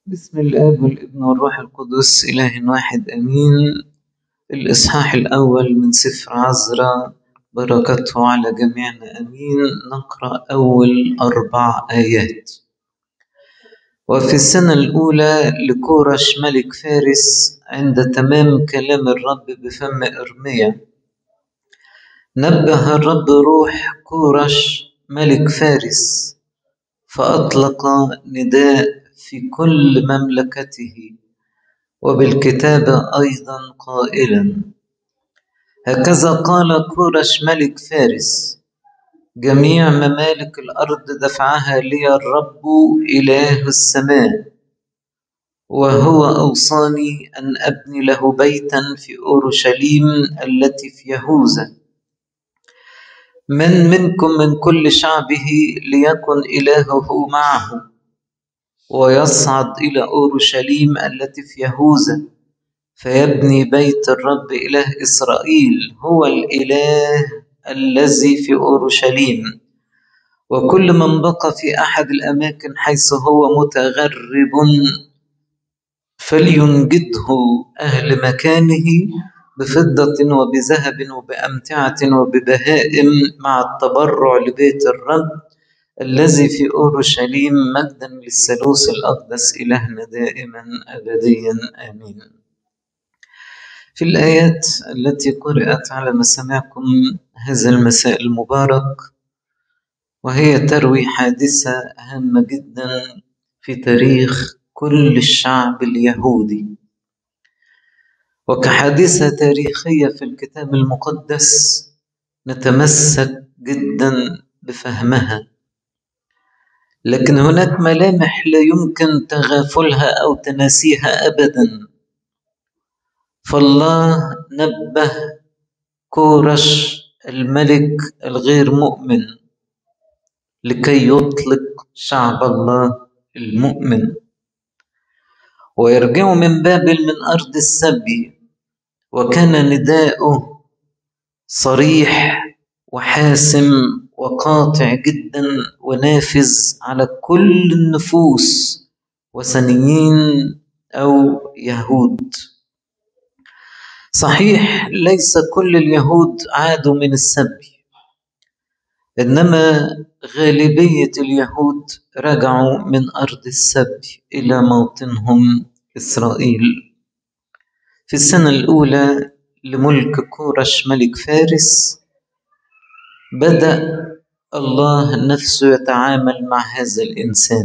بسم الآب والابن والروح القدس إله واحد أمين الإصحاح الأول من سفر عزرا بركته على جميعنا أمين نقرأ أول أربع آيات وفي السنة الأولى لكورش ملك فارس عند تمام كلام الرب بفم إرميا نبه الرب روح كورش ملك فارس فأطلق نداء في كل مملكته وبالكتابة أيضا قائلا هكذا قال كورش ملك فارس جميع ممالك الأرض دفعها لي الرب إله السماء وهو أوصاني أن أبني له بيتا في أورشليم التي في يهوذا من منكم من كل شعبه ليكن إلهه معه ويصعد إلى أورشليم التي في يهوذا فيبني بيت الرب إله إسرائيل هو الإله الذي في أورشليم وكل من بقى في أحد الأماكن حيث هو متغرب فلينجده أهل مكانه بفضة وبذهب وبأمتعة وببهائم مع التبرع لبيت الرب الذي في أورشليم مجدا للثالوث الأقدس إلهنا دائما أبديا آمين في الآيات التي قرأت على مسامعكم هذا المساء المبارك وهي تروي حادثة هامة جدا في تاريخ كل الشعب اليهودي وكحادثة تاريخية في الكتاب المقدس نتمسك جدا بفهمها لكن هناك ملامح لا يمكن تغافلها او تناسيها ابدا فالله نبه كورش الملك الغير مؤمن لكي يطلق شعب الله المؤمن ويرجعوا من بابل من ارض السبي وكان نداؤه صريح وحاسم وقاطع جدا ونافذ على كل النفوس وثنيين او يهود صحيح ليس كل اليهود عادوا من السبي انما غالبيه اليهود رجعوا من ارض السبي الى موطنهم اسرائيل في السنه الاولى لملك كورش ملك فارس بدا الله نفسه يتعامل مع هذا الانسان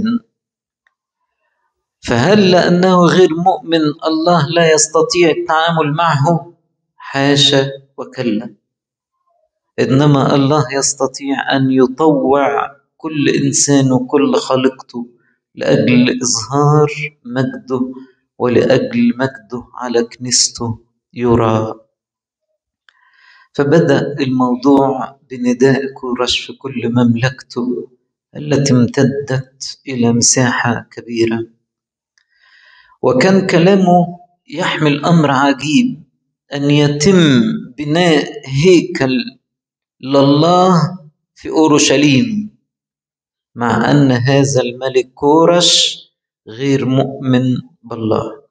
فهل لانه غير مؤمن الله لا يستطيع التعامل معه حاشا وكلا انما الله يستطيع ان يطوع كل انسان وكل خليقته لاجل اظهار مجده ولاجل مجده على كنيسته يرى فبدا الموضوع بنداء كورش في كل مملكته التي امتدت الى مساحه كبيره وكان كلامه يحمل امر عجيب ان يتم بناء هيكل لله في اورشليم مع ان هذا الملك كورش غير مؤمن بالله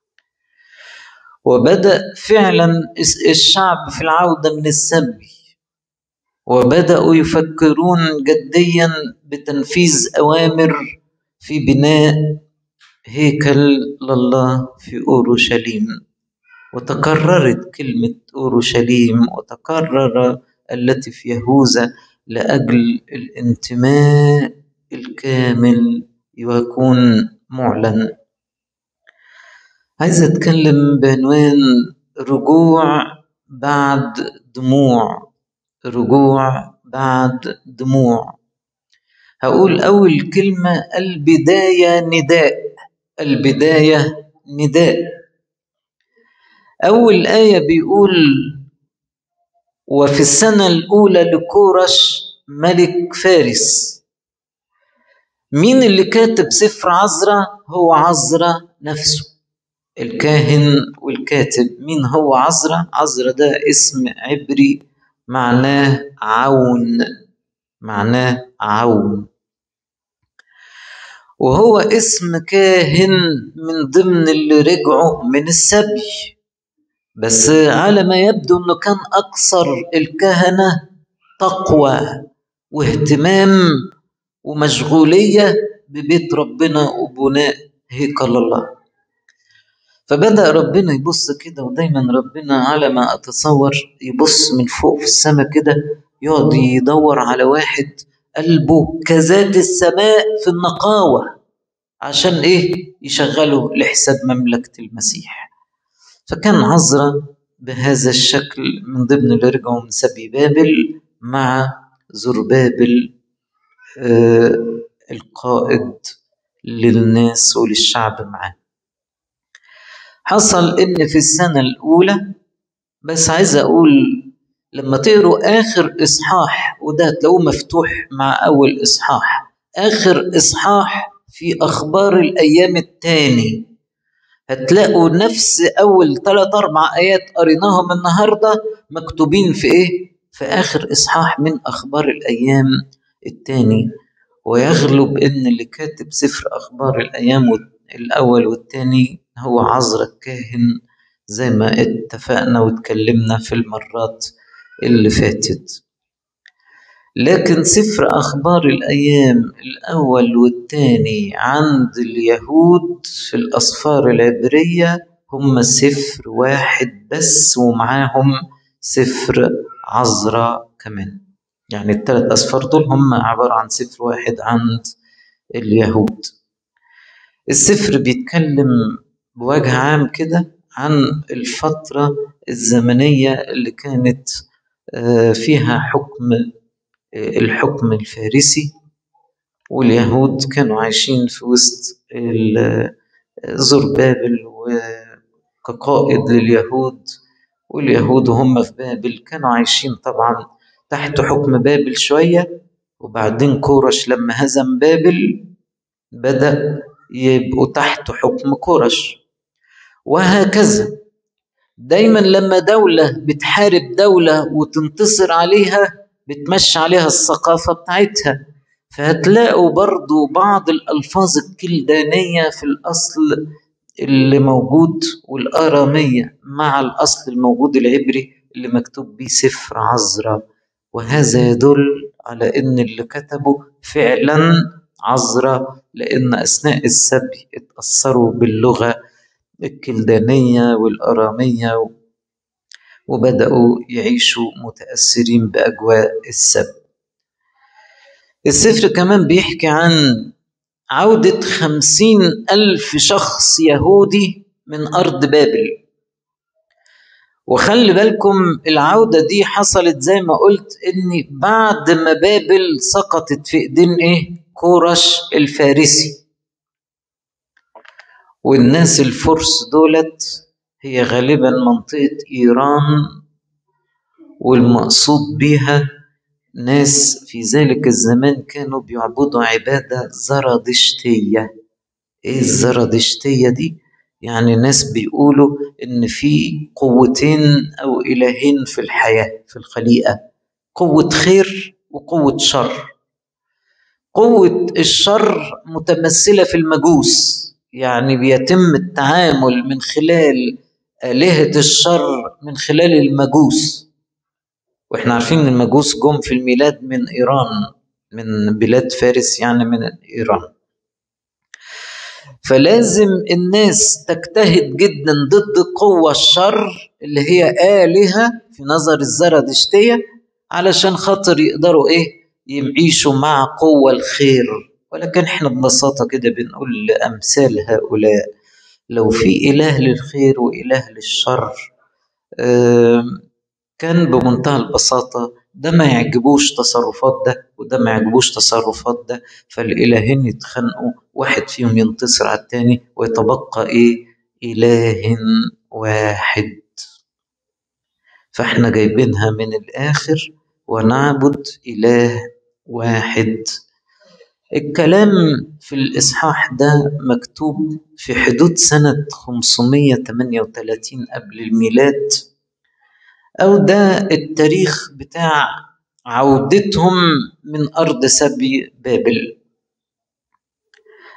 وبدا فعلا الشعب في العوده من السبي وبداوا يفكرون جديا بتنفيذ اوامر في بناء هيكل لله في اورشليم وتكررت كلمه اورشليم وتكرر التي في يهوذا لاجل الانتماء الكامل ويكون معلن عايز اتكلم بعنوان رجوع بعد دموع رجوع بعد دموع هقول اول كلمه البدايه نداء البدايه نداء اول ايه بيقول وفي السنه الاولى لكورش ملك فارس مين اللي كاتب سفر عزرا هو عزرا نفسه الكاهن والكاتب مين هو عزرا عزرا ده اسم عبري معناه عون معناه عون وهو اسم كاهن من ضمن اللي رجعوا من السبي بس على ما يبدو انه كان اكثر الكهنه تقوى واهتمام ومشغوليه ببيت ربنا وبناء هيكل الله فبدا ربنا يبص كده ودايما ربنا على ما اتصور يبص من فوق في السماء كده يقعد يدور على واحد قلبه كذات السماء في النقاوه عشان ايه يشغله لحساب مملكه المسيح فكان عزرا بهذا الشكل من ضمن اللي رجعوا من سبي بابل مع زربابل آه القائد للناس وللشعب معاه حصل ان في السنة الاولى بس عايز اقول لما تقروا اخر اصحاح وده هتلاقوه مفتوح مع اول اصحاح اخر اصحاح في اخبار الايام التاني هتلاقوا نفس اول ثلاث اربع ايات قريناهم النهارده مكتوبين في ايه في اخر اصحاح من اخبار الايام التاني ويغلب ان اللي كاتب سفر اخبار الايام الاول والتاني هو عذرا الكاهن زي ما اتفقنا واتكلمنا في المرات اللي فاتت لكن سفر أخبار الأيام الأول والثاني عند اليهود في الأسفار العبرية هم سفر واحد بس ومعاهم سفر عذراء كمان يعني الثلاث أسفار دول هم عبارة عن سفر واحد عند اليهود السفر بيتكلم بوجه عام كده عن الفترة الزمنية اللي كانت فيها حكم الحكم الفارسي واليهود كانوا عايشين في وسط زربابل كقائد لليهود واليهود وهم في بابل كانوا عايشين طبعا تحت حكم بابل شوية وبعدين كورش لما هزم بابل بدأ يبقوا تحت حكم كورش وهكذا دايما لما دولة بتحارب دولة وتنتصر عليها بتمشي عليها الثقافة بتاعتها فهتلاقوا برضو بعض الألفاظ الكلدانية في الأصل اللي موجود والآرامية مع الأصل الموجود العبري اللي مكتوب بيه سفر عذراء وهذا يدل على إن اللي كتبه فعلا عذراء لأن أثناء السبي اتأثروا باللغة الكلدانية والأرامية وبدأوا يعيشوا متأثرين بأجواء السبت السفر كمان بيحكي عن عودة خمسين ألف شخص يهودي من أرض بابل وخلي بالكم العودة دي حصلت زي ما قلت إن بعد ما بابل سقطت في إيدين إيه؟ كورش الفارسي والناس الفرس دولت هي غالبا منطقة إيران والمقصود بها ناس في ذلك الزمان كانوا بيعبدوا عبادة زرادشتية إيه الزرادشتية دي؟ يعني ناس بيقولوا إن في قوتين أو إلهين في الحياة في الخليقة قوة خير وقوة شر قوة الشر متمثلة في المجوس يعني بيتم التعامل من خلال آلهة الشر من خلال المجوس واحنا عارفين ان المجوس جم في الميلاد من ايران من بلاد فارس يعني من ايران فلازم الناس تجتهد جدا ضد قوة الشر اللي هي آلهة في نظر الزرادشتية علشان خاطر يقدروا ايه يعيشوا مع قوة الخير ولكن احنا ببساطة كده بنقول لأمثال هؤلاء لو في إله للخير وإله للشر كان بمنتهى البساطة ده ما يعجبوش تصرفات ده وده ما يعجبوش تصرفات ده فالإلهين يتخانقوا واحد فيهم ينتصر على التاني ويتبقى إيه إله واحد فإحنا جايبينها من الآخر ونعبد إله واحد الكلام في الإصحاح ده مكتوب في حدود سنة 538 قبل الميلاد أو ده التاريخ بتاع عودتهم من أرض سبي بابل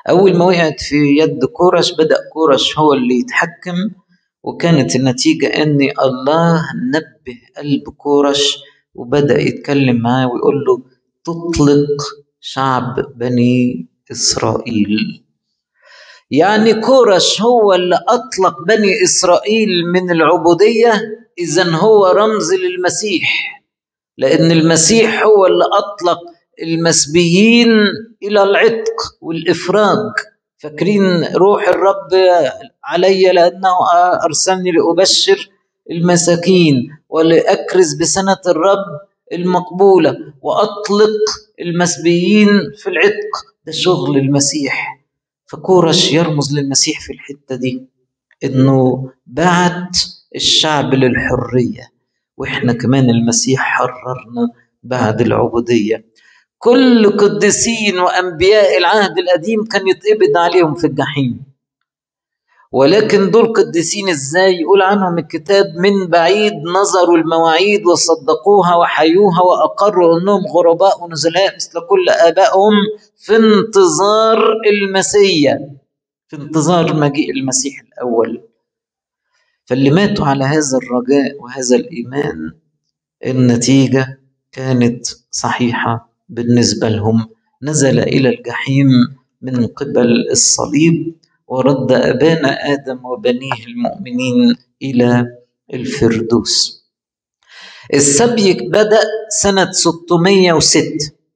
أول ما وقعت في يد كورش بدأ كورش هو اللي يتحكم وكانت النتيجة أن الله نبه قلب كورش وبدأ يتكلم معاه ويقول له تطلق شعب بني إسرائيل يعني كورش هو اللي أطلق بني إسرائيل من العبودية إذا هو رمز للمسيح لأن المسيح هو اللي أطلق المسبيين إلى العتق والإفراج فاكرين روح الرب علي لأنه أرسلني لأبشر المساكين ولأكرز بسنة الرب المقبولة وأطلق المسبيين في العتق ده شغل المسيح فكورش يرمز للمسيح في الحتة دي إنه بعت الشعب للحرية وإحنا كمان المسيح حررنا بعد العبودية كل قديسين وأنبياء العهد القديم كان يتقبض عليهم في الجحيم ولكن دول قديسين ازاي يقول عنهم الكتاب من بعيد نظروا المواعيد وصدقوها وحيوها واقروا انهم غرباء ونزلاء مثل كل ابائهم في انتظار المسيا في انتظار مجيء المسيح الاول فاللي ماتوا على هذا الرجاء وهذا الايمان النتيجه كانت صحيحه بالنسبه لهم نزل الى الجحيم من قبل الصليب ورد ابانا ادم وبنيه المؤمنين الى الفردوس السبي بدا سنه 606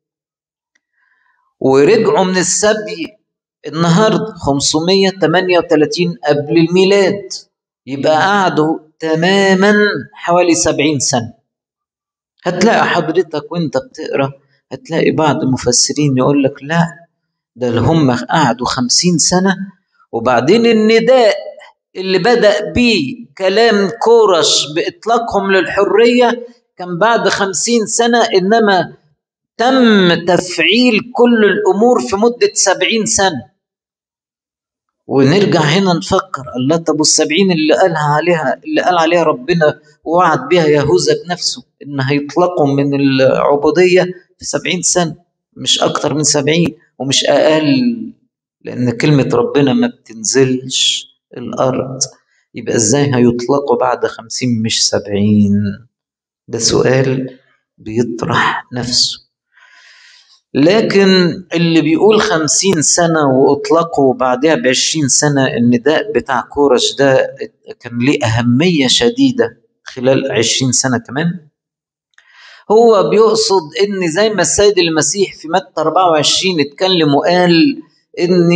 ورجعوا من السبي النهارده 538 قبل الميلاد يبقى قعدوا تماما حوالي 70 سنه هتلاقي حضرتك وانت بتقرا هتلاقي بعض المفسرين يقول لك لا ده هم قعدوا خمسين سنة وبعدين النداء اللي بدأ بيه كلام كورش بإطلاقهم للحرية كان بعد خمسين سنة إنما تم تفعيل كل الأمور في مدة سبعين سنة ونرجع هنا نفكر الله طب والسبعين اللي قالها عليها اللي قال عليها ربنا ووعد بها يهوذا بنفسه إن هيطلقوا من العبودية في سبعين سنة مش أكتر من سبعين ومش أقل لأن كلمة ربنا ما بتنزلش الأرض يبقى إزاي هيطلقوا بعد خمسين مش سبعين ده سؤال بيطرح نفسه لكن اللي بيقول خمسين سنة وأطلقوا بعدها بعشرين سنة النداء بتاع كورش ده كان ليه أهمية شديدة خلال عشرين سنة كمان هو بيقصد ان زي ما السيد المسيح في متى 24 اتكلم وقال ان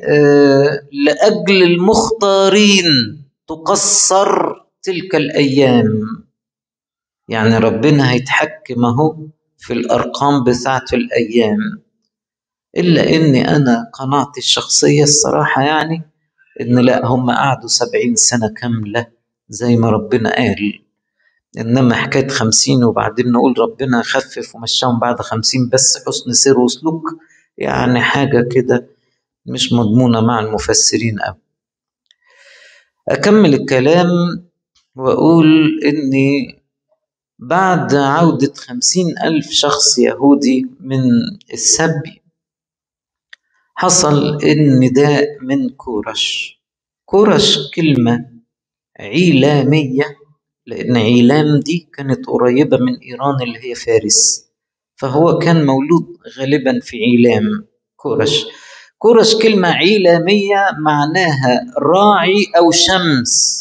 لاجل المختارين تقصر تلك الايام يعني ربنا هيتحكم اهو في الارقام بتاعت الايام الا اني انا قناعتي الشخصيه الصراحه يعني ان لا هم قعدوا سبعين سنه كامله زي ما ربنا قال إنما حكاية خمسين وبعدين نقول ربنا خفف ومشاهم بعد خمسين بس حسن سير وسلوك يعني حاجة كده مش مضمونة مع المفسرين أوي أكمل الكلام وأقول إني بعد عودة خمسين ألف شخص يهودي من السبي حصل النداء من كورش كورش كلمة عيلامية لأن عيلام دي كانت قريبة من إيران اللي هي فارس فهو كان مولود غالبا في عيلام كورش كورش كلمة عيلامية معناها راعي أو شمس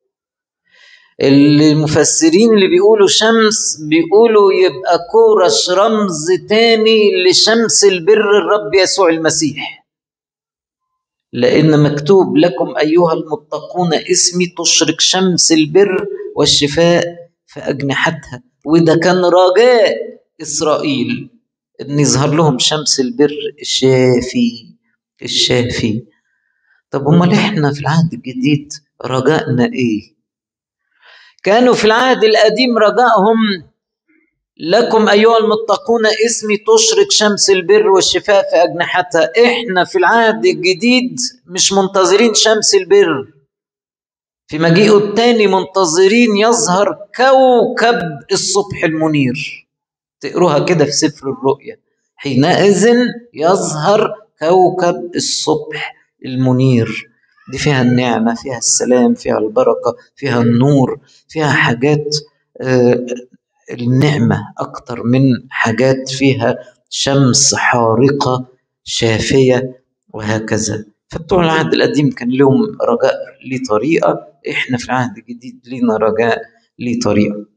المفسرين اللي بيقولوا شمس بيقولوا يبقى كورش رمز تاني لشمس البر الرب يسوع المسيح لأن مكتوب لكم أيها المتقون اسمي تشرق شمس البر والشفاء في أجنحتها وده كان رجاء إسرائيل إن يظهر لهم شمس البر الشافي الشافي طب أمال إحنا في العهد الجديد رجائنا إيه؟ كانوا في العهد القديم رجائهم لكم أيها المتقون اسمي تشرق شمس البر والشفاء في أجنحتها إحنا في العهد الجديد مش منتظرين شمس البر في مجيئه الثاني منتظرين يظهر كوكب الصبح المنير تقروها كده في سفر الرؤيا حينئذ يظهر كوكب الصبح المنير دي فيها النعمة فيها السلام فيها البركة فيها النور فيها حاجات آه، النعمة أكتر من حاجات فيها شمس حارقة شافية وهكذا فبتوع العهد القديم كان لهم رجاء ليه طريقة إحنا في العهد الجديد لينا رجاء ليه طريقة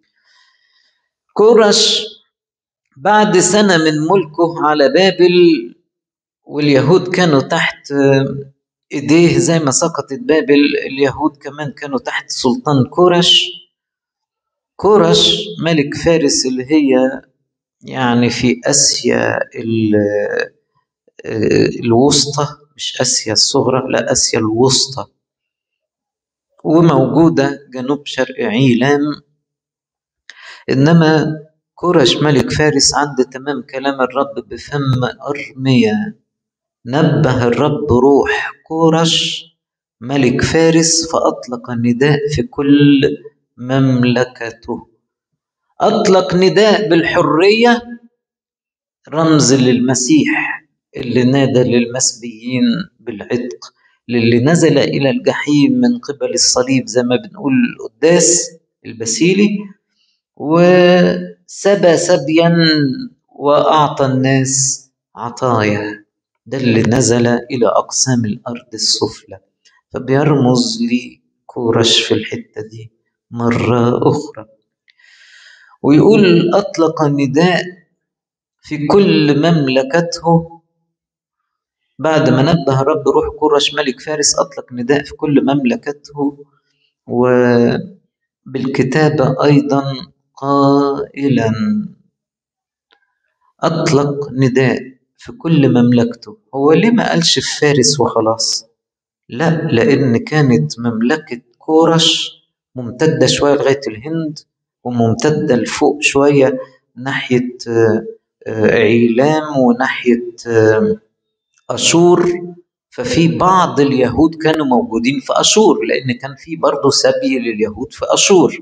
كورش بعد سنة من ملكه على بابل واليهود كانوا تحت ايديه زي ما سقطت بابل اليهود كمان كانوا تحت سلطان كورش كورش ملك فارس اللي هي يعني في اسيا الوسطى مش اسيا الصغرى لا اسيا الوسطى وموجوده جنوب شرق عيلام انما كورش ملك فارس عند تمام كلام الرب بفم ارميا نبه الرب روح كورش ملك فارس فأطلق نداء في كل مملكته أطلق نداء بالحرية رمز للمسيح اللي نادى للمسبيين بالعتق للي نزل إلى الجحيم من قبل الصليب زي ما بنقول القداس البسيلي وسبى سبيا وأعطى الناس عطايا ده اللي نزل إلى أقسام الأرض السفلى فبيرمز لكورش في الحتة دي مرة أخرى ويقول أطلق النداء في كل مملكته بعد ما نبه رب روح كورش ملك فارس أطلق نداء في كل مملكته وبالكتابة أيضا قائلا أطلق نداء في كل مملكته هو ليه ما قالش في فارس وخلاص لا لأن كانت مملكة كورش ممتدة شوية لغاية الهند وممتدة لفوق شوية ناحية عيلام وناحية أشور ففي بعض اليهود كانوا موجودين في أشور لأن كان في برضه سبي لليهود في أشور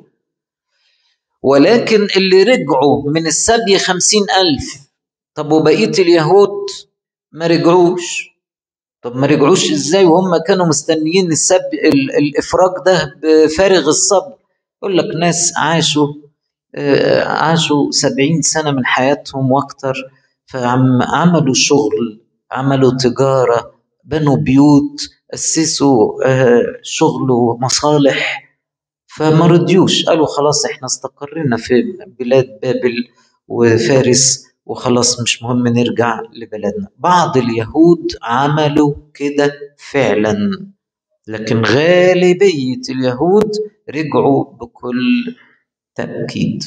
ولكن اللي رجعوا من السبي خمسين ألف طب وبقية اليهود ما رجعوش طب ما رجعوش ازاي وهم كانوا مستنيين السب الافراج ده بفارغ الصبر يقول لك ناس عاشوا عاشوا سبعين سنة من حياتهم واكتر فعملوا شغل عملوا تجارة بنوا بيوت أسسوا شغل ومصالح فما رضيوش قالوا خلاص احنا استقرينا في بلاد بابل وفارس وخلاص مش مهم نرجع لبلدنا بعض اليهود عملوا كده فعلا لكن غالبية اليهود رجعوا بكل تأكيد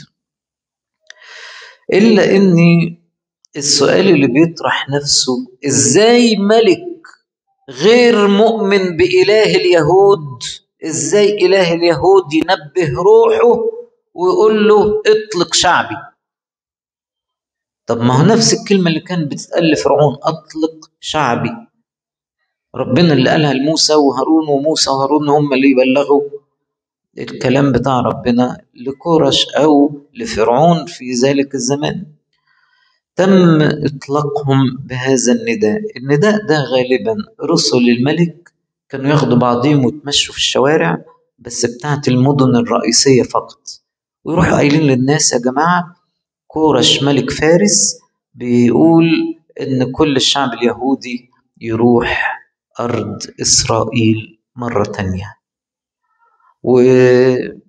إلا إني السؤال اللي بيطرح نفسه إزاي ملك غير مؤمن بإله اليهود إزاي إله اليهود ينبه روحه ويقول له اطلق شعبي طب ما هو نفس الكلمة اللي كانت بتتقال لفرعون أطلق شعبي ربنا اللي قالها لموسى وهارون وموسى وهارون هم اللي يبلغوا الكلام بتاع ربنا لكورش أو لفرعون في ذلك الزمان تم إطلاقهم بهذا النداء النداء ده غالبا رسل الملك كانوا ياخدوا بعضهم ويتمشوا في الشوارع بس بتاعت المدن الرئيسية فقط ويروحوا قايلين للناس يا جماعة كورش ملك فارس بيقول إن كل الشعب اليهودي يروح أرض إسرائيل مرة تانية وكتب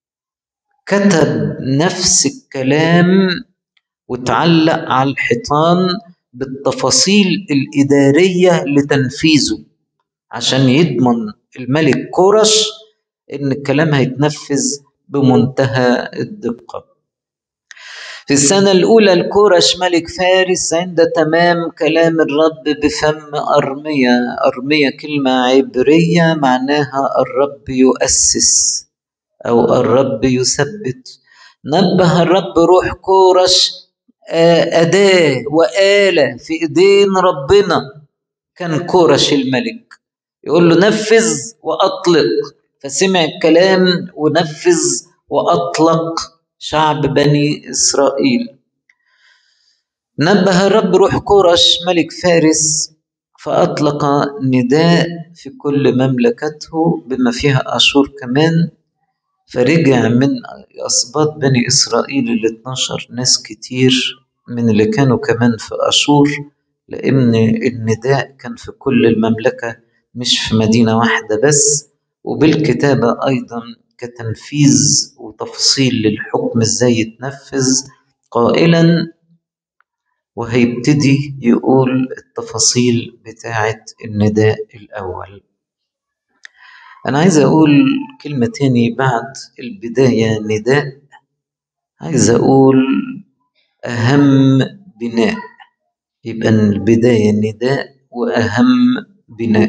نفس الكلام وتعلق على الحيطان بالتفاصيل الإدارية لتنفيذه عشان يضمن الملك كورش إن الكلام هيتنفذ بمنتهى الدقة في السنة الأولى لكورش ملك فارس عند تمام كلام الرب بفم أرمية أرمية كلمة عبرية معناها الرب يؤسس أو الرب يثبت نبه الرب روح كورش أداة وآلة في إيدين ربنا كان كورش الملك يقول له نفذ وأطلق فسمع الكلام ونفذ وأطلق شعب بني إسرائيل نبه الرب روح كورش ملك فارس فأطلق نداء في كل مملكته بما فيها أشور كمان فرجع من أسباط بني إسرائيل ال 12 ناس كتير من اللي كانوا كمان في أشور لأن النداء كان في كل المملكة مش في مدينة واحدة بس وبالكتابة أيضا كتنفيذ وتفصيل للحكم ازاي يتنفذ قائلا وهيبتدي يقول التفاصيل بتاعة النداء الأول أنا عايز أقول كلمة تاني بعد البداية نداء عايز أقول أهم بناء يبقى البداية نداء وأهم بناء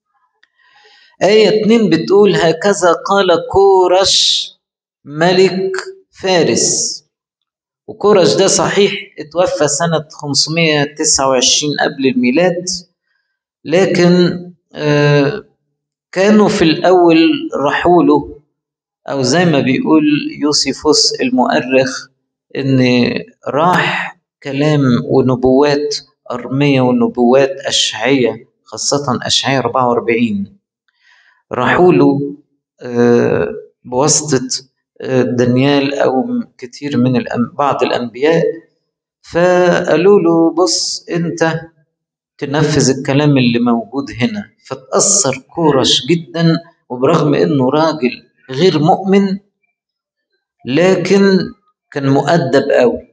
آية اتنين بتقول هكذا قال كورش ملك فارس وكورش ده صحيح اتوفى سنة 529 قبل الميلاد لكن آه كانوا في الأول راحوا له أو زي ما بيقول يوسيفوس المؤرخ إن راح كلام ونبوات أرمية ونبوات أشعية خاصة أشعية 44 راحوا له آه بواسطة آه دانيال أو كتير من الأم بعض الأنبياء فقالوا له بص أنت تنفذ الكلام اللي موجود هنا فتأثر كورش جدا وبرغم انه راجل غير مؤمن لكن كان مؤدب قوي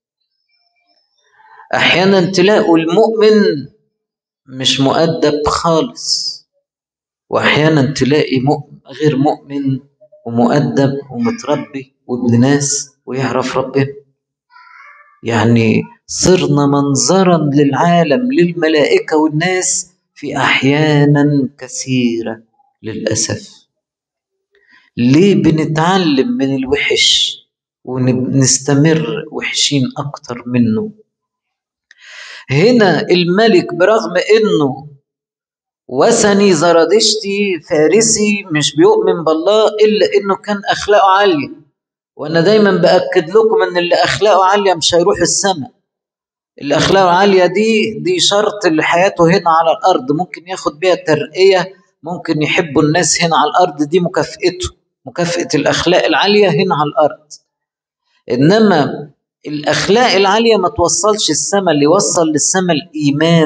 احيانا تلاقوا المؤمن مش مؤدب خالص واحيانا تلاقي مؤمن غير مؤمن ومؤدب ومتربي وابن ناس ويعرف ربنا يعني صرنا منظرا للعالم للملائكة والناس في أحيانا كثيرة للأسف ليه بنتعلم من الوحش ونستمر وحشين أكتر منه هنا الملك برغم إنه وثني زرادشتي فارسي مش بيؤمن بالله إلا إنه كان أخلاقه عالية وأنا دايما بأكد لكم إن اللي أخلاقه عالية مش هيروح السماء الأخلاق العالية دي دي شرط لحياته هنا على الأرض ممكن ياخد بيها ترقية ممكن يحبوا الناس هنا على الأرض دي مكافئته مكافأة الأخلاق العالية هنا على الأرض إنما الأخلاق العالية ما توصلش السماء اللي يوصل للسماء الإيمان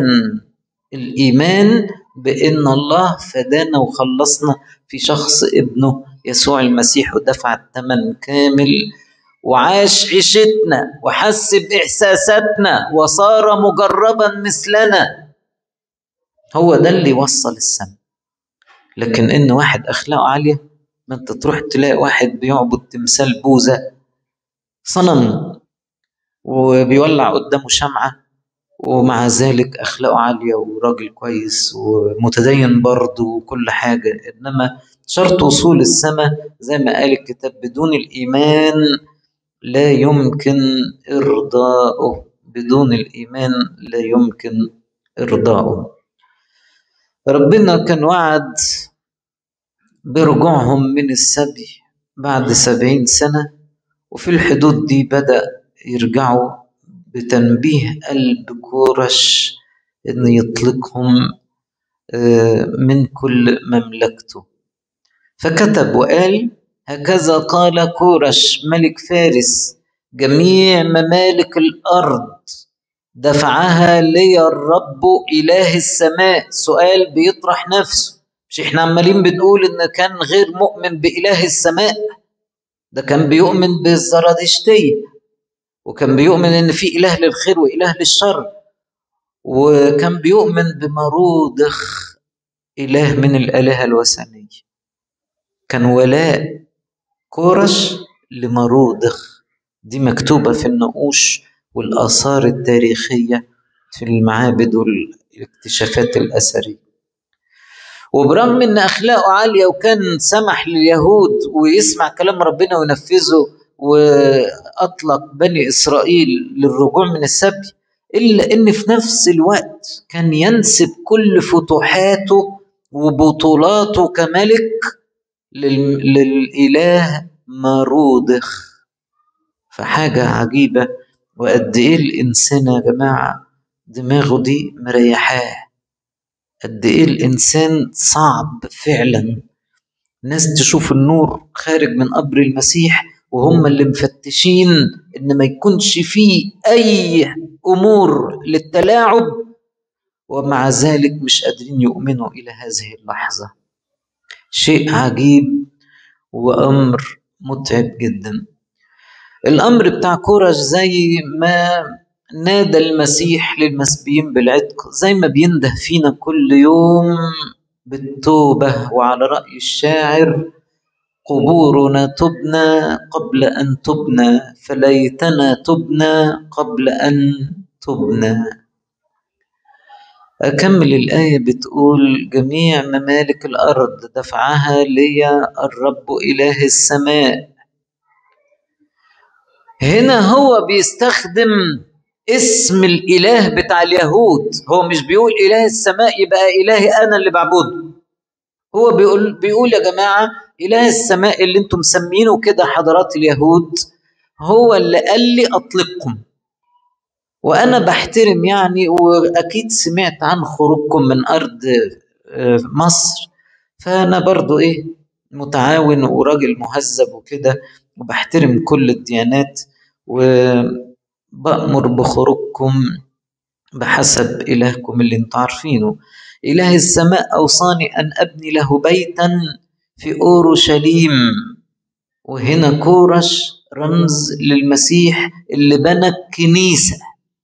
الإيمان بأن الله فدانا وخلصنا في شخص ابنه يسوع المسيح ودفع الثمن كامل وعاش عيشتنا وحس بإحساساتنا وصار مجربا مثلنا هو ده اللي يوصل السماء لكن إن واحد أخلاقه عالية ما أنت تروح تلاقي واحد بيعبد تمثال بوذا صنم وبيولع قدامه شمعة ومع ذلك أخلاقه عالية وراجل كويس ومتدين برضه وكل حاجة إنما شرط وصول السماء زي ما قال الكتاب بدون الإيمان لا يمكن إرضاؤه بدون الإيمان لا يمكن إرضاؤه ربنا كان وعد برجوعهم من السبي بعد سبعين سنة وفي الحدود دي بدأ يرجعوا بتنبيه قلب كورش إن يطلقهم من كل مملكته فكتب وقال هكذا قال كورش ملك فارس جميع ممالك الأرض دفعها لي الرب إله السماء سؤال بيطرح نفسه مش احنا عمالين بنقول ان كان غير مؤمن بإله السماء ده كان بيؤمن بالزرادشتية وكان بيؤمن ان في إله للخير وإله للشر وكان بيؤمن بمرودخ إله من الآلهة الوثنية كان ولاء كورش لمرودخ دي مكتوبة في النقوش والآثار التاريخية في المعابد والاكتشافات الأثرية وبرغم ان اخلاقه عاليه وكان سمح لليهود ويسمع كلام ربنا وينفذه واطلق بني اسرائيل للرجوع من السبي الا ان في نفس الوقت كان ينسب كل فتوحاته وبطولاته كملك للاله مارودخ فحاجه عجيبه وقد ايه الانسان يا جماعه دماغه دي مريحاه قد إيه الإنسان صعب فعلا ناس تشوف النور خارج من قبر المسيح وهم اللي مفتشين إن ما يكونش فيه أي أمور للتلاعب ومع ذلك مش قادرين يؤمنوا إلى هذه اللحظة شيء عجيب وأمر متعب جدا الأمر بتاع كورش زي ما نادى المسيح للمسبيين بالعتق زي ما بينده فينا كل يوم بالتوبة وعلى رأي الشاعر قبورنا تبنى قبل أن تبنى فليتنا تبنى قبل أن تبنى أكمل الآية بتقول جميع ممالك الأرض دفعها لي الرب إله السماء هنا هو بيستخدم اسم الإله بتاع اليهود هو مش بيقول إله السماء يبقى إلهي أنا اللي بعبده هو بيقول بيقول يا جماعة إله السماء اللي انتم مسمينه كده حضرات اليهود هو اللي قال لي أطلقكم وأنا بحترم يعني وأكيد سمعت عن خروجكم من أرض مصر فأنا برضو إيه متعاون وراجل مهذب وكده وبحترم كل الديانات وبأمر بخروجكم بحسب إلهكم اللي انتم عارفينه إله السماء أوصاني أن أبني له بيتا في أورشليم وهنا كورش رمز للمسيح اللي بنى الكنيسة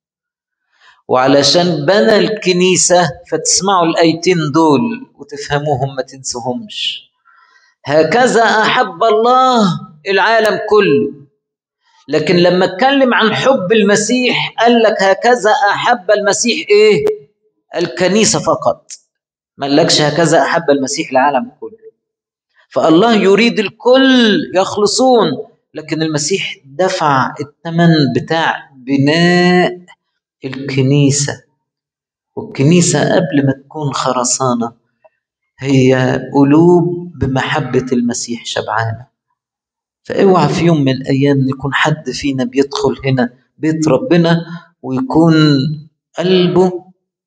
وعلشان بنى الكنيسة فتسمعوا الآيتين دول وتفهموهم ما تنسوهمش هكذا أحب الله العالم كله لكن لما اتكلم عن حب المسيح قال لك هكذا أحب المسيح إيه الكنيسة فقط ما قالكش هكذا أحب المسيح العالم كله فالله يريد الكل يخلصون لكن المسيح دفع الثمن بتاع بناء الكنيسة والكنيسة قبل ما تكون خرسانة هي قلوب بمحبة المسيح شبعانة فاوعى في يوم من الأيام يكون حد فينا بيدخل هنا بيت ربنا ويكون قلبه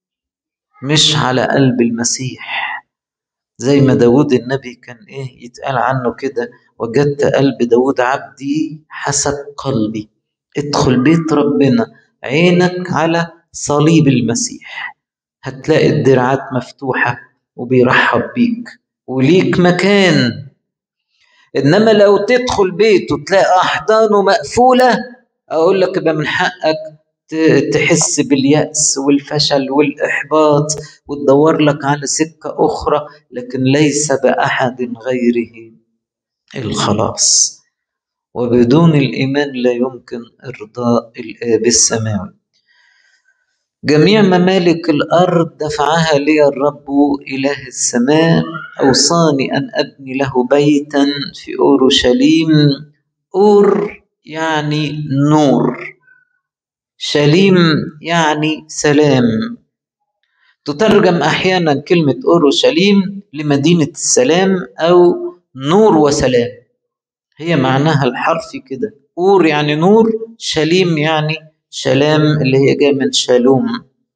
مش على قلب المسيح زي ما داود النبي كان ايه يتقال عنه كده وجدت قلب داود عبدي حسب قلبي ادخل بيت ربنا عينك على صليب المسيح هتلاقي الدرعات مفتوحة وبيرحب بيك وليك مكان إنما لو تدخل بيت وتلاقي أحضانه مقفولة أقول لك يبقى من حقك تحس باليأس والفشل والإحباط وتدور لك على سكة أخرى لكن ليس بأحد غيره الخلاص وبدون الإيمان لا يمكن إرضاء الآب السماوي جميع ممالك الأرض دفعها لي الرب إله السماء أوصاني أن أبني له بيتا في أورشليم أور يعني نور شليم يعني سلام تترجم أحيانا كلمة أورشليم لمدينة السلام أو نور وسلام هي معناها الحرفي كده أور يعني نور شليم يعني شلام اللي هي جاية من شالوم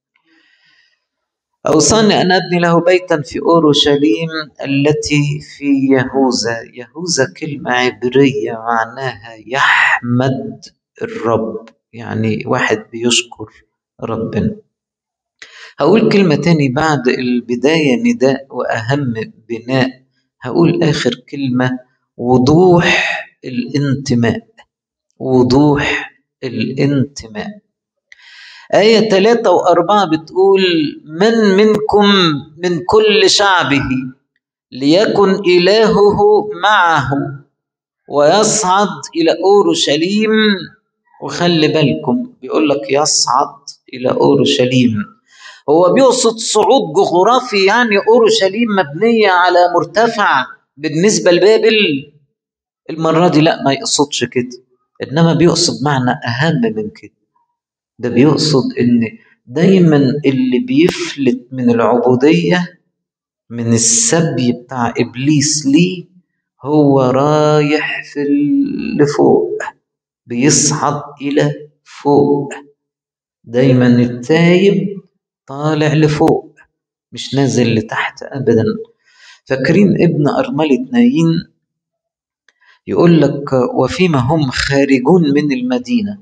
أوصاني أن أبني له بيتا في أورشليم التي في يهوذا يهوذا كلمة عبرية معناها يحمد الرب يعني واحد بيشكر ربنا هقول كلمة تاني بعد البداية نداء وأهم بناء هقول آخر كلمة وضوح الانتماء وضوح الانتماء آية ثلاثة وأربعة بتقول من منكم من كل شعبه ليكن إلهه معه ويصعد إلى أورشليم وخلي بالكم بيقول لك يصعد إلى أورشليم هو بيقصد صعود جغرافي يعني أورشليم مبنية على مرتفع بالنسبة لبابل المرة دي لا ما يقصدش كده إنما بيقصد معنى أهم من كده ده بيقصد إن دايما اللي بيفلت من العبودية من السبي بتاع إبليس ليه هو رايح في اللي فوق بيصعد إلى فوق دايما التايب طالع لفوق مش نازل لتحت أبدا فاكرين ابن أرملة نايين يقول لك وفيما هم خارجون من المدينة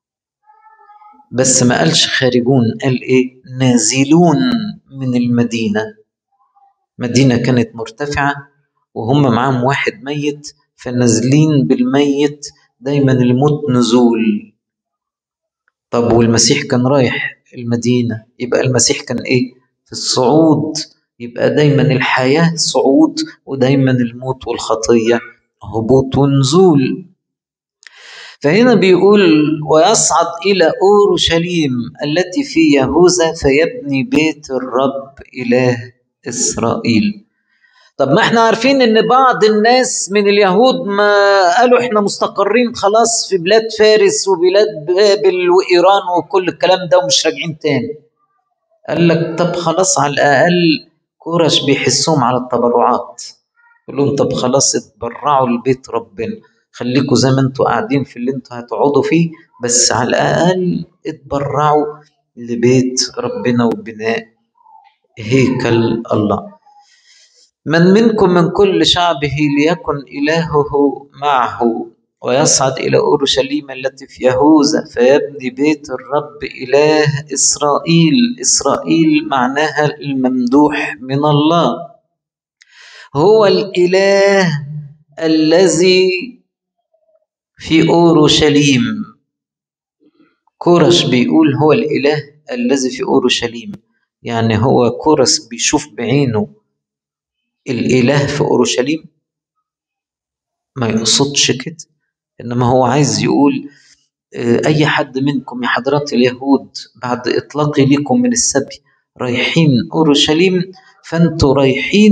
بس ما قالش خارجون قال ايه نازلون من المدينة مدينة كانت مرتفعة وهم معاهم واحد ميت فنازلين بالميت دايما الموت نزول طب والمسيح كان رايح المدينة يبقى المسيح كان ايه في الصعود يبقى دايما الحياة صعود ودايما الموت والخطية هبوط ونزول فهنا بيقول ويصعد إلى أورشليم التي في يهوذا فيبني بيت الرب إله إسرائيل طب ما احنا عارفين ان بعض الناس من اليهود ما قالوا احنا مستقرين خلاص في بلاد فارس وبلاد بابل وايران وكل الكلام ده ومش راجعين تاني قال لك طب خلاص على الاقل كورش بيحسهم على التبرعات يقول لهم طب خلاص اتبرعوا لبيت ربنا خليكوا زي ما انتوا قاعدين في اللي انتوا هتقعدوا فيه بس على الاقل اتبرعوا لبيت ربنا وبناء هيكل الله من منكم من كل شعبه ليكن إلهه معه ويصعد إلى أورشليم التي في يهوذا فيبني بيت الرب إله إسرائيل إسرائيل معناها الممدوح من الله هو الإله الذي في أورشليم كورش بيقول هو الإله الذي في أورشليم يعني هو كورش بيشوف بعينه الإله في أورشليم ما يقصدش كده إنما هو عايز يقول أي حد منكم يا حضرات اليهود بعد إطلاقي لكم من السبي رايحين أورشليم فأنتوا رايحين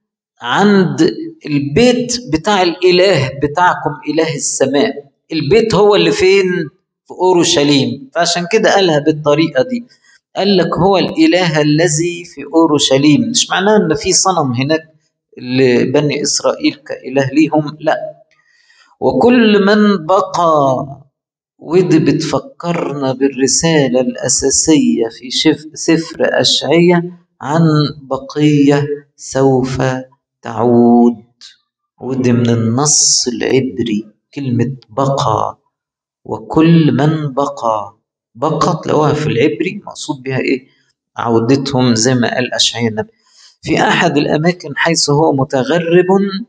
عند البيت بتاع الإله بتاعكم إله السماء البيت هو اللي فين في أورشليم فعشان كده قالها بالطريقة دي قال لك هو الإله الذي في أورشليم مش معناه إن في صنم هناك لبني إسرائيل كإله ليهم لا وكل من بقى ودي بتفكرنا بالرسالة الأساسية في سفر أشعية عن بقية سوف تعود ودي من النص العبري كلمة بقى وكل من بقى بقى تلاقوها في العبري مقصود بها ايه عودتهم زي ما قال أشعياء النبي في أحد الأماكن حيث هو متغرب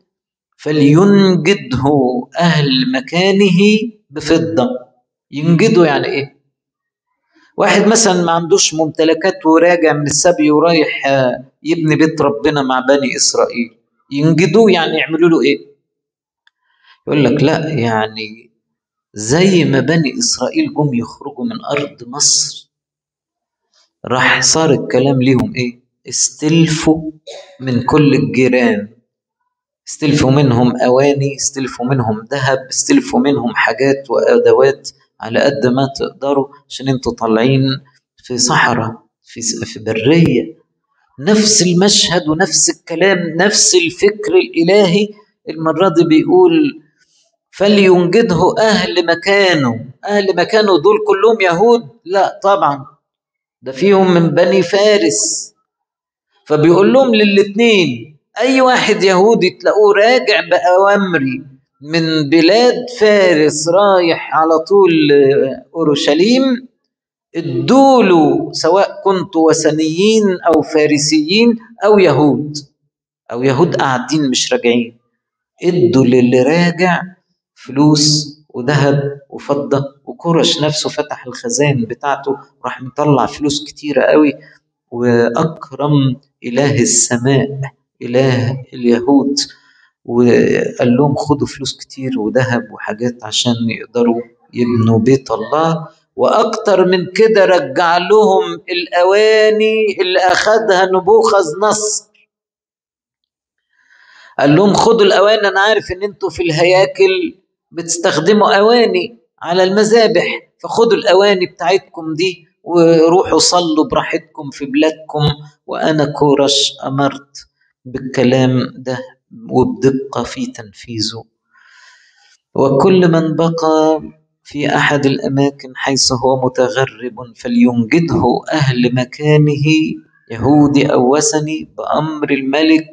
فلينجده أهل مكانه بفضة ينجده يعني إيه؟ واحد مثلا ما عندوش ممتلكات وراجع من السبي ورايح يبني بيت ربنا مع بني إسرائيل ينجدوه يعني يعملوا له إيه؟ يقول لك لا يعني زي ما بني إسرائيل جم يخرجوا من أرض مصر راح صار الكلام ليهم إيه؟ استلفوا من كل الجيران استلفوا منهم أواني استلفوا منهم ذهب استلفوا منهم حاجات وأدوات على قد ما تقدروا عشان انتوا طالعين في صحراء في في برية نفس المشهد ونفس الكلام نفس الفكر الإلهي المرة دي بيقول فلينجده أهل مكانه أهل مكانه دول كلهم يهود لا طبعا ده فيهم من بني فارس فبيقول لهم للاتنين أي واحد يهودي تلاقوه راجع بأوامري من بلاد فارس رايح على طول أورشليم ادوله سواء كنتوا وثنيين أو فارسيين أو يهود أو يهود قاعدين مش راجعين ادوا للي راجع فلوس وذهب وفضة وكرش نفسه فتح الخزان بتاعته راح مطلع فلوس كتيرة قوي وأكرم إله السماء إله اليهود وقال لهم خدوا فلوس كتير وذهب وحاجات عشان يقدروا يبنوا بيت الله وأكتر من كده رجع لهم الأواني اللي أخدها نبوخذ نصر قال لهم خدوا الأواني أنا عارف إن أنتوا في الهياكل بتستخدموا أواني على المذابح فخدوا الأواني بتاعتكم دي وروحوا صلوا براحتكم في بلادكم وأنا كورش أمرت بالكلام ده وبدقة في تنفيذه وكل من بقى في أحد الأماكن حيث هو متغرب فلينجده أهل مكانه يهودي أو وثني بأمر الملك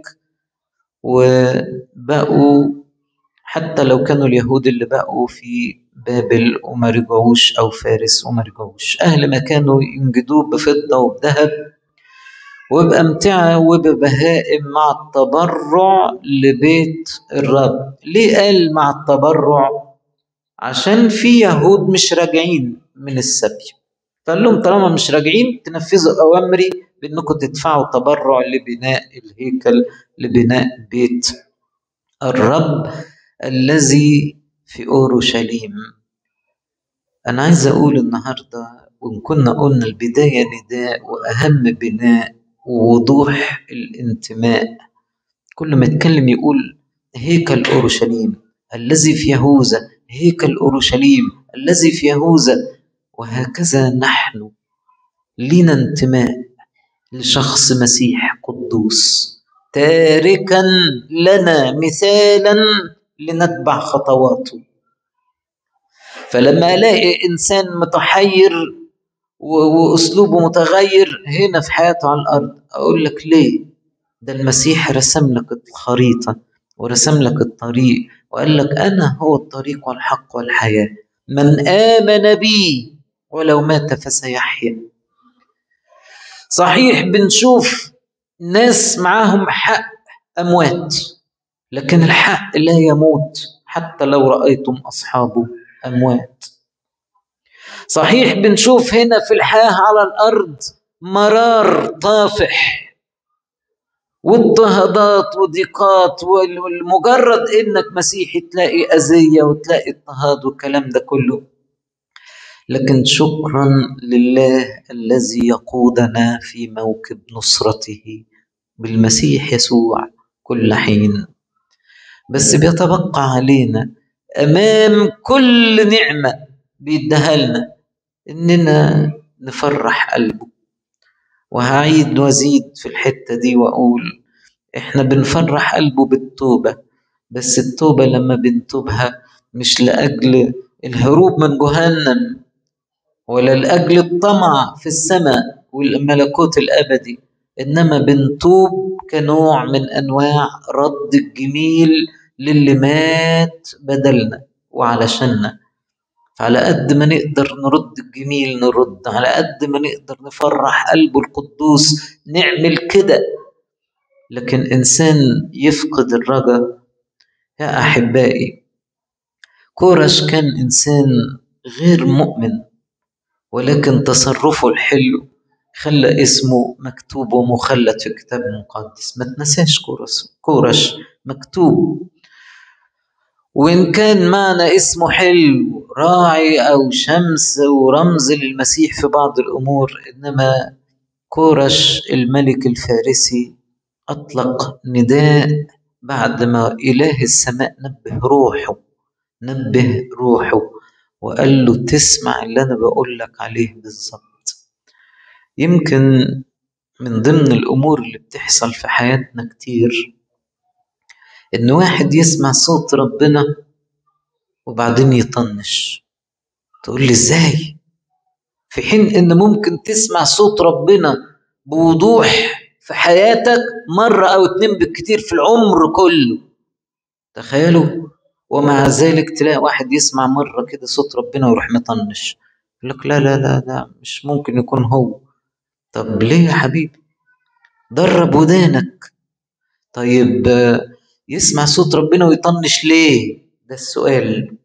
وبقوا حتى لو كانوا اليهود اللي بقوا في بابل وما رجعوش أو فارس وما رجعوش أهل ما كانوا ينجدوه بفضة وبذهب وبأمتعة وببهائم مع التبرع لبيت الرب ليه قال مع التبرع عشان في يهود مش راجعين من السبي فقال لهم طالما مش راجعين تنفذوا أوامري بأنكم تدفعوا تبرع لبناء الهيكل لبناء بيت الرب الذي في أورشليم أنا عايز أقول النهاردة وإن كنا قلنا البداية نداء وأهم بناء ووضوح الانتماء كل ما يتكلم يقول هيكل أورشليم الذي في يهوذا هيكل أورشليم الذي في يهوذا وهكذا نحن لنا انتماء لشخص مسيح قدوس تاركا لنا مثالا لنتبع خطواته فلما الاقي انسان متحير واسلوبه متغير هنا في حياته على الارض اقول لك ليه ده المسيح رسم لك الخريطه ورسم لك الطريق وقال لك انا هو الطريق والحق والحياه من امن بي ولو مات فسيحيا صحيح بنشوف ناس معاهم حق اموات لكن الحق لا يموت حتى لو رايتم اصحابه اموات صحيح بنشوف هنا في الحياه على الارض مرار طافح واضطهادات وضيقات والمجرد انك مسيحي تلاقي اذيه وتلاقي اضطهاد والكلام ده كله لكن شكرا لله الذي يقودنا في موكب نصرته بالمسيح يسوع كل حين بس بيتبقى علينا امام كل نعمه بيديها لنا اننا نفرح قلبه وهعيد وازيد في الحته دي واقول احنا بنفرح قلبه بالتوبه بس التوبه لما بنتوبها مش لاجل الهروب من جهنم ولا لاجل الطمع في السماء والملكوت الابدي انما بنتوب كنوع من انواع رد الجميل للي مات بدلنا وعلشاننا فعلى قد ما نقدر نرد الجميل نرد على قد ما نقدر نفرح قلبه القدوس نعمل كده لكن انسان يفقد الرجا يا احبائي كورش كان انسان غير مؤمن ولكن تصرفه الحلو خلى اسمه مكتوب ومخلد في كتاب مقدس ما تنساش كورش كورش مكتوب وإن كان معنى اسمه حلو راعي أو شمس ورمز للمسيح في بعض الأمور إنما كورش الملك الفارسي أطلق نداء بعد ما إله السماء نبه روحه نبه روحه وقال له تسمع اللي أنا بقول لك عليه بالظبط يمكن من ضمن الأمور اللي بتحصل في حياتنا كتير إن واحد يسمع صوت ربنا وبعدين يطنش تقول لي إزاي؟ في حين إن ممكن تسمع صوت ربنا بوضوح في حياتك مرة أو اتنين بالكتير في العمر كله تخيلوا ومع ذلك تلاقي واحد يسمع مرة كده صوت ربنا ويروح مطنش يقول لك لا لا لا لا مش ممكن يكون هو طب ليه يا حبيبي درب ودانك طيب يسمع صوت ربنا ويطنش ليه ده السؤال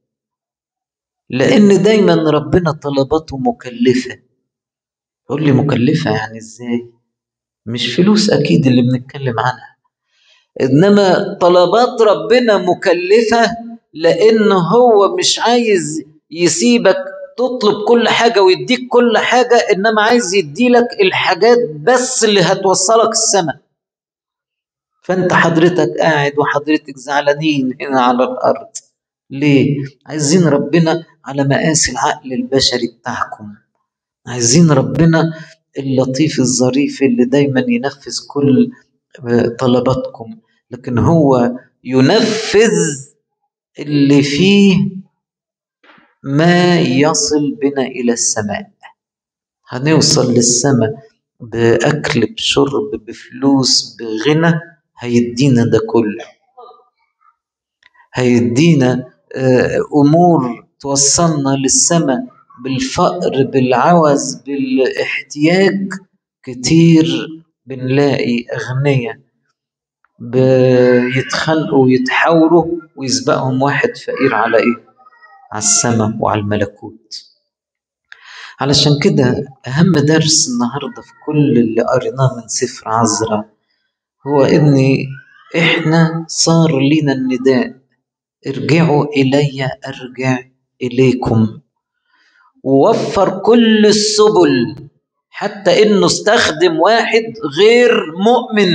لان دايما ربنا طلباته مكلفه تقول لي مكلفه يعني ازاي مش فلوس اكيد اللي بنتكلم عنها انما طلبات ربنا مكلفه لان هو مش عايز يسيبك تطلب كل حاجه ويديك كل حاجه انما عايز يديلك الحاجات بس اللي هتوصلك السماء فانت حضرتك قاعد وحضرتك زعلانين هنا على الارض ليه عايزين ربنا على مقاس العقل البشري بتاعكم عايزين ربنا اللطيف الظريف اللي دايما ينفذ كل طلباتكم لكن هو ينفذ اللي فيه ما يصل بنا الى السماء هنوصل للسماء بأكل بشرب بفلوس بغنى هيدينا ده كله هيدينا أمور توصلنا للسماء بالفقر بالعوز بالاحتياج كتير بنلاقي أغنياء بيتخانقوا ويتحاوروا ويسبقهم واحد فقير على إيه؟ على السماء وعلى الملكوت علشان كده أهم درس النهاردة في كل اللي قريناه من سفر عزرا هو إن إحنا صار لنا النداء ارجعوا إلي أرجع إليكم ووفر كل السبل حتى إنه استخدم واحد غير مؤمن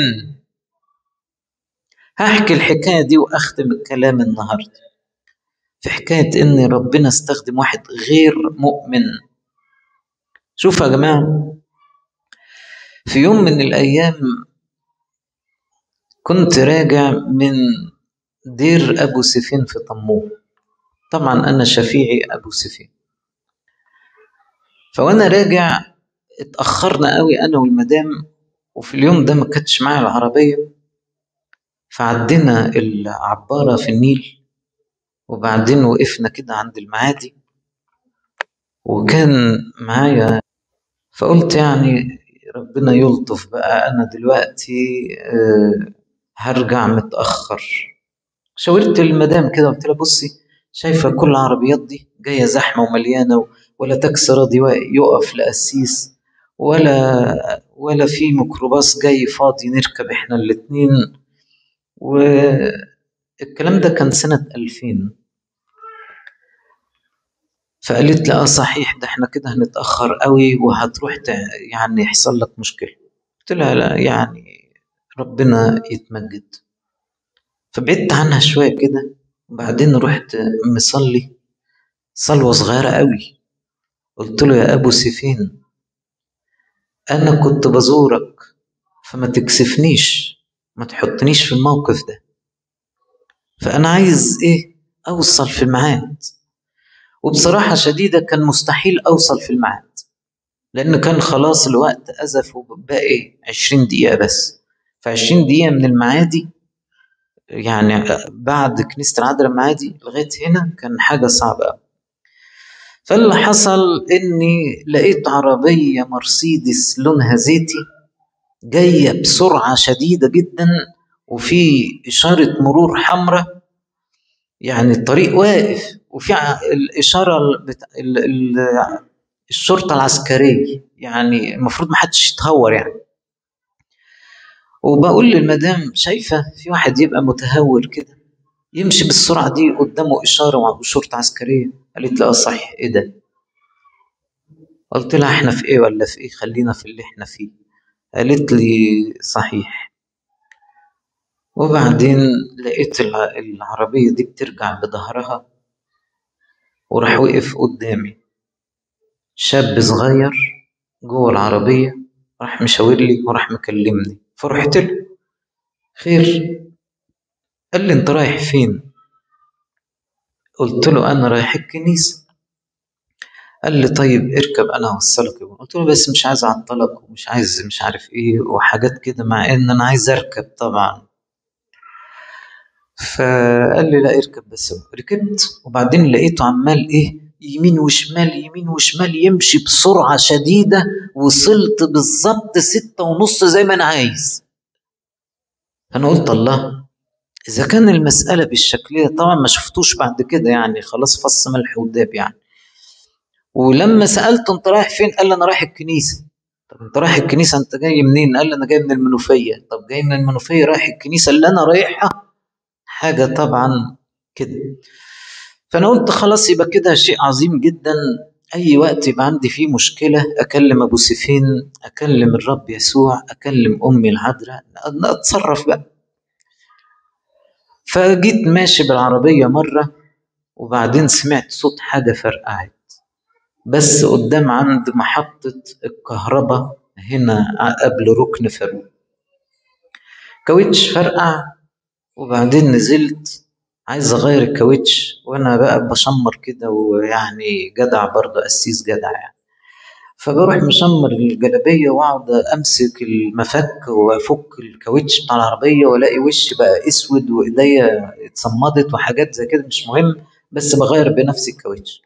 هحكي الحكاية دي وأختم الكلام النهاردة في حكاية إن ربنا استخدم واحد غير مؤمن شوفوا يا جماعة في يوم من الأيام كنت راجع من دير أبو سفين في طموح طبعا أنا شفيعي أبو سفين فوأنا راجع اتأخرنا قوي أنا والمدام وفي اليوم ده ما كانتش معايا العربية فعدينا العبارة في النيل وبعدين وقفنا كده عند المعادي وكان معايا فقلت يعني ربنا يلطف بقى أنا دلوقتي أه هرجع متأخر شاورت المدام كده قلت لها بصي شايفة كل العربيات دي جاية زحمة ومليانة ولا تاكسي راضي يقف لقسيس ولا ولا في ميكروباص جاي فاضي نركب احنا الاتنين والكلام ده كان سنة 2000 فقالت لي اه صحيح ده احنا كده هنتأخر قوي وهتروح يعني يحصل لك مشكلة قلت لها لا يعني ربنا يتمجد فبعدت عنها شوية كده وبعدين رحت مصلي صلوة صغيرة قوي قلت له يا أبو سيفين أنا كنت بزورك فما تكسفنيش ما تحطنيش في الموقف ده فأنا عايز إيه أوصل في الميعاد وبصراحة شديدة كان مستحيل أوصل في الميعاد لأن كان خلاص الوقت أزف وباقي عشرين دقيقة بس فعشرين دقيقة من المعادي يعني بعد كنيسة العذراء المعادي لغاية هنا كان حاجة صعبة أوي فاللي حصل إني لقيت عربية مرسيدس لونها زيتي جاية بسرعة شديدة جدا وفي إشارة مرور حمراء يعني الطريق واقف وفي الإشارة بتاع الشرطة العسكرية يعني المفروض محدش يتهور يعني وبقول للمدام شايفة في واحد يبقى متهور كده يمشي بالسرعة دي قدامه إشارة وشرطة عسكرية قالت لي اه صحيح ايه ده قلت لها احنا في ايه ولا في ايه خلينا في اللي احنا فيه قالت لي صحيح وبعدين لقيت العربية دي بترجع بظهرها وراح وقف قدامي شاب صغير جوه العربية راح مشاور لي وراح مكلمني فرحت له خير قال لي انت رايح فين قلت له انا رايح الكنيسه قال لي طيب اركب انا اوصلك قلت له بس مش عايز اعطلك ومش عايز مش عارف ايه وحاجات كده مع ان انا عايز اركب طبعا فقال لي لا اركب بس ركبت وبعدين لقيته عمال ايه يمين وشمال يمين وشمال يمشي بسرعة شديدة وصلت بالظبط ستة ونص زي ما أنا عايز أنا قلت الله إذا كان المسألة بالشكل طبعا ما شفتوش بعد كده يعني خلاص فص ملح وداب يعني ولما سألته أنت رايح فين؟ قال لي أنا رايح الكنيسة طب أنت رايح الكنيسة أنت جاي منين؟ قال لي أنا جاي من المنوفية طب جاي من المنوفية رايح الكنيسة اللي أنا رايحها حاجة طبعا كده فأنا قلت خلاص يبقى كده شيء عظيم جدا أي وقت يبقى عندي فيه مشكلة أكلم أبو سيفين أكلم الرب يسوع أكلم أمي العذراء أتصرف بقى فجيت ماشي بالعربية مرة وبعدين سمعت صوت حاجة فرقعت بس قدام عند محطة الكهرباء هنا قبل ركن فاروق كاوتش فرقع وبعدين نزلت عايز اغير الكاوتش وانا بقى بشمر كده ويعني جدع برضه قسيس جدع يعني فبروح مشمر الجلابية وأقعد أمسك المفك وأفك الكاوتش بتاع العربية وألاقي وشي بقى أسود وإيديا اتصمدت وحاجات زي كده مش مهم بس بغير بنفسي الكاوتش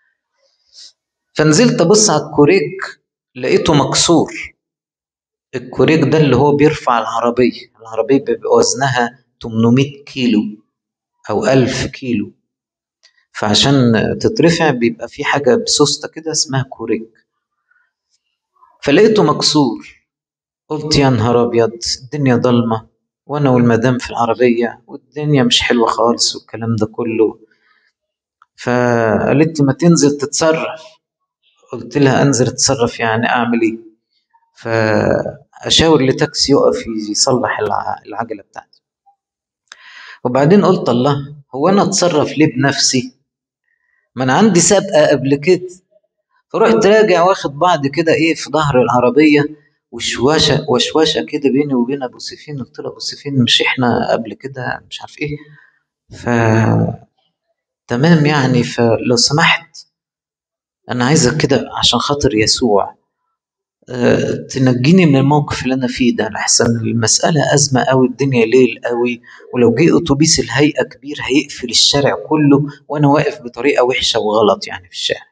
فنزلت أبص على الكوريك لقيته مكسور الكوريك ده اللي هو بيرفع العربية العربية بيبقى وزنها 800 كيلو أو 1000 كيلو فعشان تترفع بيبقى في حاجة بسوستة كده اسمها كوريك فلقيته مكسور قلت يا نهار أبيض الدنيا ضلمة وأنا والمدام في العربية والدنيا مش حلوة خالص والكلام ده كله فقالت لي ما تنزل تتصرف قلت لها أنزل أتصرف يعني أعمل إيه فأشاور لتاكسي يقف يصلح الع- العجلة بتاعتي وبعدين قلت الله هو أنا أتصرف ليه بنفسي ما أنا عندي سابقة قبل كده فرحت راجع واخد بعض كده ايه في ظهر العربيه وشواشه وشواشه كده بيني وبين ابو سيفين قلت له ابو سيفين مش احنا قبل كده مش عارف ايه ف تمام يعني فلو سمحت انا عايزك كده عشان خاطر يسوع أه تنجيني من الموقف اللي انا فيه ده لحسن المساله ازمه قوي الدنيا ليل قوي ولو جه اتوبيس الهيئه كبير هيقفل الشارع كله وانا واقف بطريقه وحشه وغلط يعني في الشارع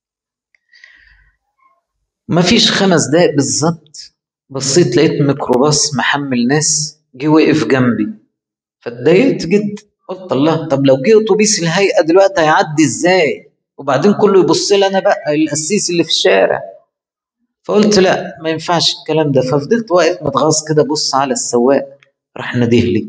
مفيش خمس دقايق بالظبط بصيت لقيت ميكروباص محمل ناس جه وقف جنبي فاتضايقت جدا قلت الله طب لو جه اتوبيس الهيئه دلوقتي هيعدي ازاي وبعدين كله يبص لي انا بقى القسيس اللي في الشارع فقلت لا ما ينفعش الكلام ده ففضلت واقف متغاظ كده بص على السواق راح ناديه لي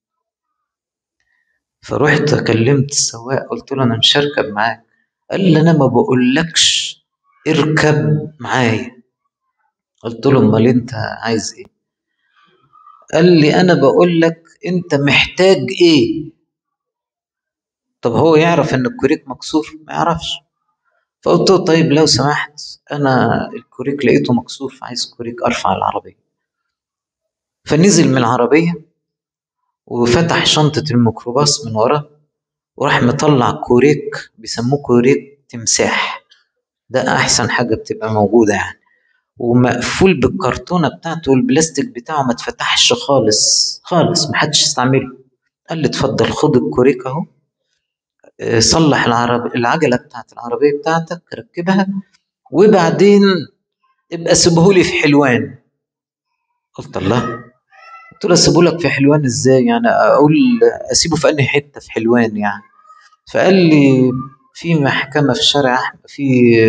فرحت كلمت السواق قلت له انا مش هركب معاك قال لي انا ما بقولكش اركب معايا قلت له امال انت عايز ايه قال لي انا بقول لك انت محتاج ايه طب هو يعرف ان الكوريك مكسور ما يعرفش فقلت له طيب لو سمحت انا الكوريك لقيته مكسور فعايز كوريك ارفع العربيه فنزل من العربيه وفتح شنطه الميكروباص من ورا وراح مطلع كوريك بيسموه كوريك تمساح ده احسن حاجه بتبقى موجوده يعني ومقفول بالكرتونه بتاعته والبلاستيك بتاعه ما اتفتحش خالص خالص محدش استعمله قال لي اتفضل خد الكوريك اهو اه، صلح العرب العجله بتاعت العربيه بتاعتك ركبها وبعدين ابقى سيبهولي في حلوان قلت الله قلت له اسيبهولك في حلوان ازاي يعني اقول اسيبه في انهي حته في حلوان يعني فقال لي في محكمه في شارع احمد في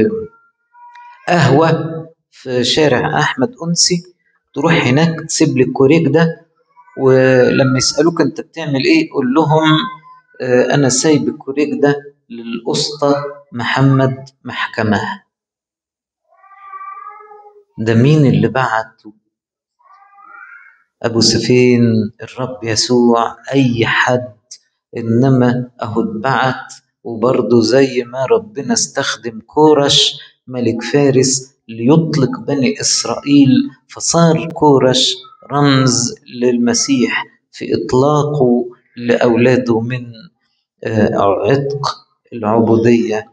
قهوه في شارع احمد انسي تروح هناك تسيب لي الكوريك ده ولما يسالوك انت بتعمل ايه قول لهم آه، انا سايب الكوريك ده للاسطى محمد محكمه ده مين اللي بعته ابو سفين الرب يسوع اي حد انما اهو اتبعت وبرضه زي ما ربنا استخدم كورش ملك فارس ليطلق بني اسرائيل فصار كورش رمز للمسيح في اطلاقه لاولاده من آه، عتق العبوديه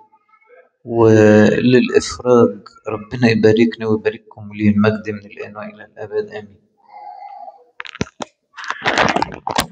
وللافراج ربنا يباركنا ويبارككم ولي المجد من الان والى الابد امين